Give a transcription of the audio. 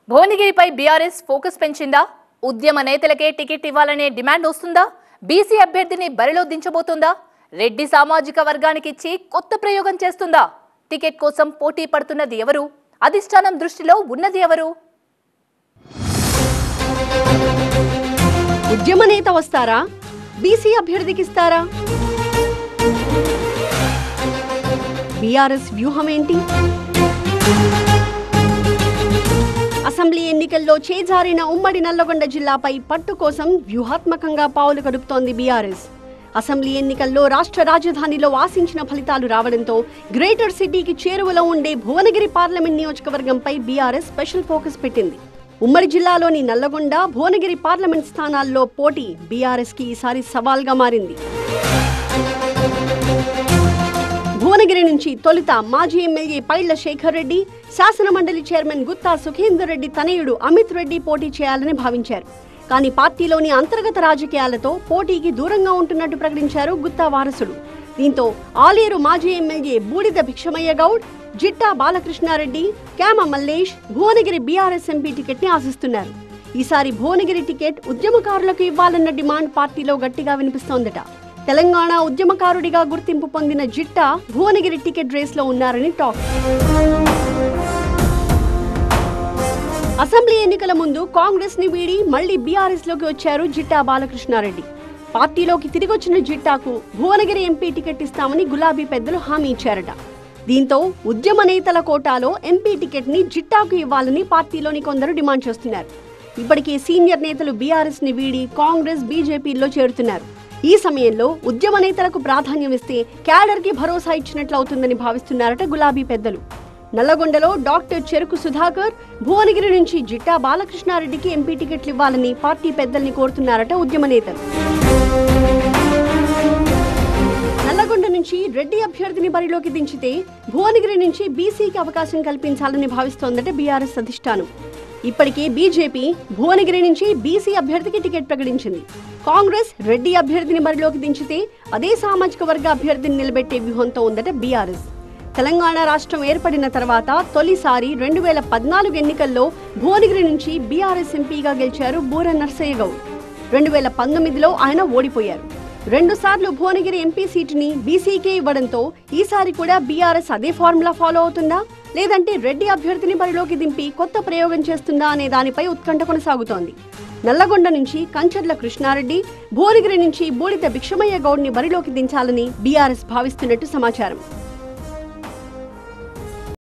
భువనగిరిపై BRS focus పెంచిందా ఉద్యమ నేతలకే టికెట్ ఇవ్వాలనే డిమాండ్ వస్తుందా బీసీ అభ్యర్థిని బరిలో దించబోతుందా రెడ్డి సామాజిక వర్గానికి ఇచ్చి కొత్త ప్రయోగం చేస్తుందా టికెట్ కోసం పోటీ పడుతున్నది ఎవరు అధిష్టానం దృష్టిలో ఉన్నది ఎవరు ఉద్యమ నేత వస్తారా బీసీ అభ్యర్థికి ఇస్తారా బీఆర్ఎస్ వ్యూహం ఏంటి అసెంబ్లీ ఎన్నికల్లో చేజారిన ఉమ్మడి నల్లగొండ జిల్లాపై పట్టు కోసం వ్యూహాత్మకంగా పావులు కదుపుతోంది బీఆర్ఎస్ అసెంబ్లీ ఎన్నికల్లో రాష్ట్ర రాజధానిలో ఆశించిన ఫలితాలు రావడంతో గ్రేటర్ సిటీకి చేరువలో ఉండే భువనగిరి పార్లమెంట్ నియోజకవర్గంపై బీఆర్ఎస్ స్పెషల్ ఫోకస్ పెట్టింది ఉమ్మడి జిల్లాలోని నల్లగొండ భువనగిరి పార్లమెంట్ స్థానాల్లో పోటీ బీఆర్ఎస్ కి ఈసారి సవాల్గా మారింది భువనగిరి నుంచి తొలుత మాజీ ఎమ్మెల్యే పైళ్ల శేఖర్ రెడ్డి శాసన మండలి చైర్మన్ గుత్తా సుఖేందర్ రెడ్డి తనయుడు అమిత్ రెడ్డి పోటీ చేయాలని భావించారు కానీ పార్టీలోని అంతర్గత రాజకీయాలతో పోటీకి దూరంగా ఉంటున్నట్టు ప్రకటించారు గుత్తా వారసుడు దీంతో ఆలేరు మాజీ MLA Boodida Bhikshamaiah Goud Jitta Balakrishna Reddy Kyama Mallesh Bhuvanagiri BRS MP ticket ని ఆశిస్తున్నారు ఈసారి భువనగిరి టికెట్ ఉద్యమకారులకు ఇవ్వాలన్న డిమాండ్ పార్టీలో గట్టిగా వినిపిస్తోందట తెలంగాణ ఉద్యమకారుడిగా గుర్తింపు పొందిన జిట్టా భువనగిరి టికెట్ రేస్ లో ఉన్నారని టాక్ అసెంబ్లీ ఎన్నికల ముందు కాంగ్రెస్ ని వీడి మళ్లీ బీఆర్ఎస్ లోకి వచ్చారు జిట్టా బాలకృష్ణారెడ్డి పార్టీలోకి తిరిగొచ్చిన జిట్టాకు భువనగిరి ఎంపీ టికెట్ ఇస్తామని గులాబీ పెద్దలు హామీ ఇచ్చారట దీంతో ఉద్యమ నేతల కోటాలో ఎంపీ టికెట్ ని జిట్టాకు ఇవ్వాలని పార్టీలోని కొందరు డిమాండ్ చేస్తున్నారు ఇప్పటికే సీనియర్ నేతలు బీఆర్ఎస్ ని వీడి కాంగ్రెస్ బీజేపీలో చేరుతున్నారు ఈ సమయంలో ఉద్యమ నేతలకు ప్రాధాన్యం ఇస్తే క్యాడర్ కి భరోసా ఇచ్చినట్లు అవుతుందని భావిస్తున్నారట గులాబీ పెద్దలు నల్లగొండలో డాక్టర్ చెరుకు సుధాకర్ భువనగిరి నుంచి జిట్టా బాలకృష్ణారెడ్డికి ఎంపీ టికెట్లు ఇవ్వాలని పార్టీ పెద్దల్ని కోరుతున్నారట ఉద్యమ నేతలు నల్లగొండ నుంచి రెడ్డి అభ్యర్థిని బరిలోకి దించితే భువనగిరి నుంచి బీసీకి అవకాశం కల్పించాలని భావిస్తోందట బీఆర్ఎస్ అధిష్టానం ఇప్పటికే బీజేపీ భువనగిరి నుంచి బీసీ అభ్యర్థికి టికెట్ ప్రకటించింది కాంగ్రెస్ రెడ్డి అభ్యర్థిని బరిలోకి దించితే అదే సామాజిక వర్గ అభ్యర్థిని నిలబెట్టే వ్యూహంతో ఉందట బీఆర్ఎస్ తెలంగాణ రాష్ట్రం ఏర్పడిన తర్వాత తొలిసారి రెండు వేల పద్నాలుగు ఎన్నికల్లో భువనగిరి నుంచి బీఆర్ఎస్ ఎంపీగా గెలిచారు బూర నర్సయ్య గౌడ్ రెండు వేల పంతొమ్మిదిలో ఆయన ఓడిపోయారు రెండు సార్లు భువనగిరి ఎంపీ సీటుని బీసీకే ఇవ్వడంతో ఈసారి కూడా బీఆర్ఎస్ అదే ఫార్ములా ఫాలో అవుతుందా లేదంటే రెడ్డి అభ్యర్థిని బరిలోకి దింపి కొత్త ప్రయోగం చేస్తుందా అనే దానిపై ఉత్కంఠ కొనసాగుతోంది నల్లగొండ నుంచి కంచర్ల కృష్ణారెడ్డి భువనగిరి నుంచి బూడిద భిక్షమయ్య గౌడ్ని బరిలోకి దించాలని బీఆర్ఎస్ భావిస్తున్నట్టు సమాచారం